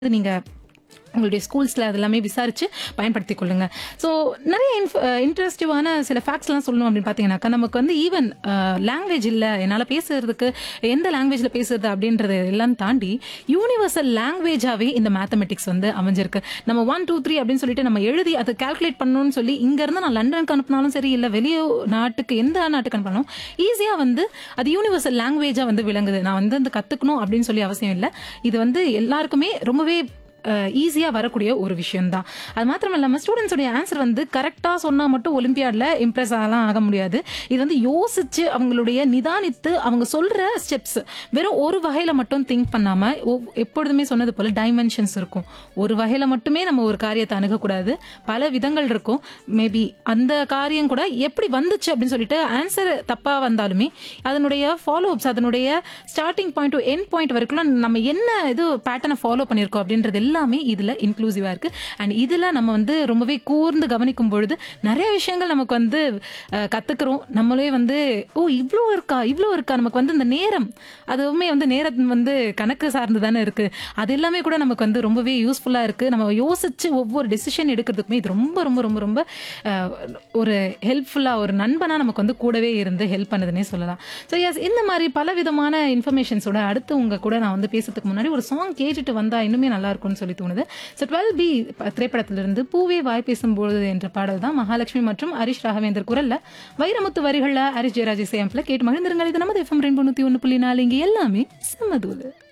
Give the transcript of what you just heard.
நீங்க உங்களுடைய ஸ்கூல்ஸில் அதெல்லாமே விசாரித்து பயன்படுத்திக் கொள்ளுங்க ஸோ நிறைய இன்ஃப் இன்ட்ரெஸ்டிவான சில ஃபேக்ட்ஸ்லாம் சொல்லணும் அப்படின்னு பார்த்தீங்கன்னாக்கா நமக்கு வந்து ஈவன் லாங்குவேஜ் இல்லை என்னால் பேசுறதுக்கு எந்த லாங்குவேஜில் பேசுறது அப்படின்றது எல்லாம் தாண்டி யூனிவர்சல் லாங்குவேஜாகவே இந்த மேத்தமெட்டிக்ஸ் வந்து அமைஞ்சிருக்கு நம்ம ஒன் டூ த்ரீ அப்படின்னு சொல்லிட்டு நம்ம எழுதி அதை கால்குலேட் பண்ணணும்னு சொல்லி இங்கேருந்து நான் லண்டனுக்கு அனுப்பினாலும் சரி இல்லை வெளிய நாட்டுக்கு எந்த நாட்டுக்கு அனுப்பினாலும் ஈஸியாக வந்து அது யூனிவர்சல் லாங்குவேஜாக வந்து விளங்குது நான் வந்து அந்த கற்றுக்கணும் அப்படின்னு சொல்லி அவசியம் இல்லை இது வந்து எல்லாருக்குமே ரொம்பவே ஈஸியாக வரக்கூடிய ஒரு விஷயம் தான் அது மாத்திரம் இல்லாமல் ஸ்டூடெண்ட்ஸோடைய ஆன்சர் வந்து கரெக்டாக சொன்னால் மட்டும் ஒலிம்பியாடில் இம்ப்ரெஸ் ஆகலாம் ஆக முடியாது இது வந்து யோசிச்சு அவங்களுடைய நிதானித்து அவங்க சொல்கிற ஸ்டெப்ஸ் வெறும் ஒரு வகையில் மட்டும் திங்க் பண்ணாமல் எப்பொழுதுமே சொன்னது போல் டைமென்ஷன்ஸ் இருக்கும் ஒரு வகையில் மட்டுமே நம்ம ஒரு காரியத்தை அணுகக்கூடாது பல விதங்கள் இருக்கும் மேபி அந்த காரியம் கூட எப்படி வந்துச்சு அப்படின்னு சொல்லிட்டு ஆன்சர் தப்பாக வந்தாலுமே அதனுடைய ஃபாலோ அப்ஸ் அதனுடைய starting point to end point வரைக்கும் நம்ம என்ன இது பேட்டர்னை ஃபாலோ பண்ணியிருக்கோம் அப்படின்றது எல்லாமே இதில் இன்க்ளூசிவாக இருக்குது அண்ட் இதில் நம்ம வந்து ரொம்பவே கூர்ந்து கவனிக்கும் பொழுது நிறைய விஷயங்கள் நமக்கு வந்து கற்றுக்குறோம் நம்மளே வந்து ஓ இவ்வளோ இருக்கா இவ்வளோ இருக்கா நமக்கு வந்து இந்த நேரம் அதுவுமே வந்து நேரம் வந்து கணக்கு சார்ந்து தானே இருக்குது அது எல்லாமே கூட நமக்கு வந்து ரொம்பவே யூஸ்ஃபுல்லாக இருக்குது நம்ம யோசிச்சு ஒவ்வொரு டெசிஷன் எடுக்கிறதுக்குமே இது ரொம்ப ரொம்ப ரொம்ப ரொம்ப ஒரு ஹெல்ப்ஃபுல்லாக ஒரு நண்பனாக நமக்கு வந்து கூடவே இருந்து ஹெல்ப் பண்ணுதுன்னே சொல்லலாம் ஸோ எஸ் இந்த மாதிரி பல விதமான இன்ஃபர்மேஷன்ஸோட அடுத்து உங்கள் கூட நான் வந்து பேசுறதுக்கு முன்னாடி ஒரு சாங் கேட்டுட்டு வந்தால் இன்னுமே நல்லா இருக்கும்னு சொல்லி தோணுது ஸோ டுவெல் பி திரைப்படத்திலிருந்து பூவே வாய் பேசும்போது என்ற பாடல் தான் மகாலட்சுமி மற்றும் ஹரிஷ் ராகவேந்தர் குரல்ல வைரமுத்து வரிகளில் ஹரிஷ் ஜெயராஜ் இசையம்பில் கேட்டு மகிழ்ந்திருங்கள் இது நமது எஃப்எம் ரெண்டு நூற்றி ஒன்று புள்ளி நாலு இங்கே எல்லாமே செம்மதூது